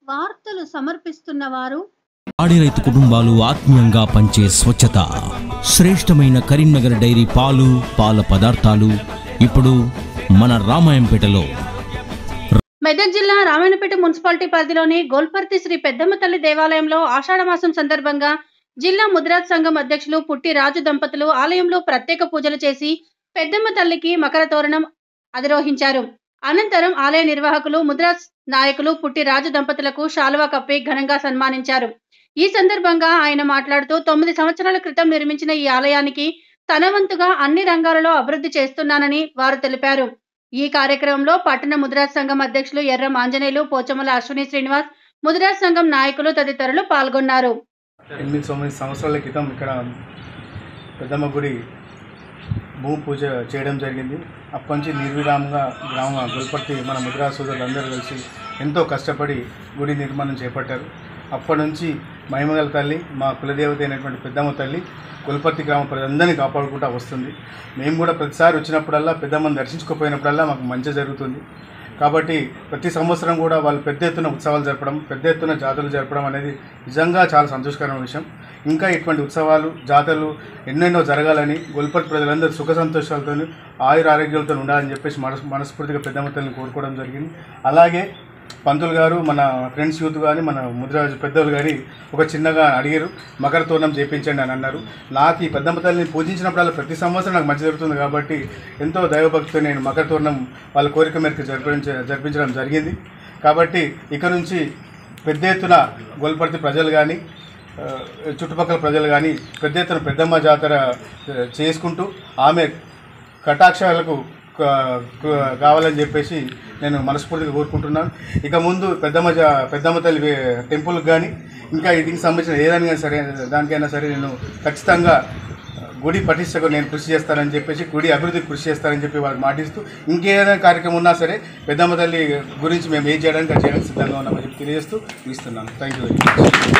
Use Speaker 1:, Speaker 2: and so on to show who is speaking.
Speaker 1: వార్తలు సమర్పిస్తున్న వారు
Speaker 2: పాడి రైతు కుటుంబాలు ఆత్మీయంగా పంచే స్వచ్ఛత శ్రేష్టమైన కరీంనగర్ డైరీ పాలు పాల పదార్థాలు ఇప్పుడు మన రామాయంపేటలో
Speaker 1: మెదక్ జిల్లా రామాయణపేట మున్సిపాలిటీ పరిధిలోని గోల్పర్తి శ్రీ పెద్దమ్మ తల్లి దేవాలయంలో ఆషాఢమాసం సందర్భంగా జిల్లా ముద్రాజ్ సంఘం అధ్యక్షులు పుట్టి రాజు దంపతులు ఆలయంలో ప్రత్యేక పూజలు చేసి పెద్దమ్మ తల్లికి మకర తోరణం అధిరోహించారు అనంతరం ఆలయ నిర్వాహకులు ముద్రాజ్ నాయకులు పుట్టి రాజు దంపతులకు శాలువా కప్పి ఘనంగా సన్మానించారు ఈ సందర్భంగా ఆయన మాట్లాడుతూ తొమ్మిది సంవత్సరాల క్రితం నిర్మించిన ఈ ఆలయానికి తన వంతుగా అన్ని రంగాలలో అభివృద్ధి చేస్తున్నానని వారు తెలిపారు ఈ కార్యక్రమంలో పట్టణ ముద్రాజ్ సంఘం అధ్యక్షులు ఎర్రం ఆంజనేయులు పోచమల అశ్విని శ్రీనివాస్ ముద్రాజ్ సంఘం నాయకులు తదితరులు పాల్గొన్నారు
Speaker 3: ఎనిమిది తొమ్మిది సంవత్సరాల క్రితం ఇక్కడ పెద్దమ్మ గుడి భూమి పూజ చేయడం జరిగింది అప్పటి నుంచి నిర్విరామంగా గ్రామ గుల్పర్తి మన ముద్రా సోదరులు అందరూ కలిసి ఎంతో కష్టపడి గుడి నిర్మాణం చేపట్టారు అప్పటి నుంచి మహిమగల తల్లి మా కులదేవత అయినటువంటి పెద్దమ్మ తల్లి గుల్పర్తి గ్రామ ప్రజలందరినీ కాపాడుకుంటూ వస్తుంది మేము కూడా ప్రతిసారి వచ్చినప్పుడల్లా పెద్దమ్మని దర్శించుకోపోయినప్పుడల్లా మాకు మంచి జరుగుతుంది కాబట్టి ప్రతి సంవత్సరం కూడా వాళ్ళు పెద్ద ఎత్తున ఉత్సవాలు జరపడం పెద్ద ఎత్తున జాతరలు జరపడం అనేది నిజంగా చాలా సంతోషకరమైన విషయం ఇంకా ఇటువంటి ఉత్సవాలు జాతరలు ఎన్నెన్నో జరగాలని గొల్పర్తి ప్రజలందరూ సుఖ సంతోషాలతో ఆయుర ఆరోగ్యాలతో ఉండాలని చెప్పేసి మనస్ మనస్ఫూర్తిగా పెద్దమ్మతల్ని కోరుకోవడం జరిగింది అలాగే పంతులు గారు మన ఫ్రెండ్స్ యూత్ కానీ మన ముద్రాజు పెద్దలు కానీ ఒక చిన్నగా అడిగారు మకర తోరణం చేయించండి అని అన్నారు నాకు ఈ పెద్దమ్మ తల్లిని పూజించినప్పుడల్లా ప్రతి సంవత్సరం నాకు మంచి జరుగుతుంది కాబట్టి ఎంతో దైవభక్తితో నేను మకర తోరణం వాళ్ళ కోరిక మేరకు జరిపించ జరిపించడం జరిగింది కాబట్టి ఇక నుంచి పెద్ద ఎత్తున గోల్పర్తి ప్రజలు కానీ ఆ, చుట్టుపక్కల ప్రజలు కానీ పెద్ద ఎత్తున పెద్దమ్మ జాతర ఆ, చేసుకుంటూ ఆమె కటాక్షాలకు కా- కా- కావాలని చెప్పేసి నేను మనస్ఫూర్తిగా కోరుకుంటున్నాను ఇక ముందు పెద్దమ్మ జా పెద్దమ్మ తల్లి వే- టెంపుల్కి కానీ ఇంకా దీనికి సంబంధించిన ఏదైనా కానీ సరే దానికైనా సరే నేను ఖచ్చితంగా గుడి పటిష్టకు నేను కృషి చేస్తానని చెప్పేసి గుడి అభివృద్ధికి కృషి చేస్తానని చెప్పి వాళ్ళకి మాటిస్తూ ఇంకేదైనా కార్యక్రమం ఉన్నా సరే పెద్దమ్మ తల్లి గురించి మేము ఏం చేయడానికి అది చేయడానికి సిద్ధంగా ఉన్నామని చెప్పి తెలియజేస్తూ ఇస్తున్నాను థ్యాంక్ యూ వెరీ మచ్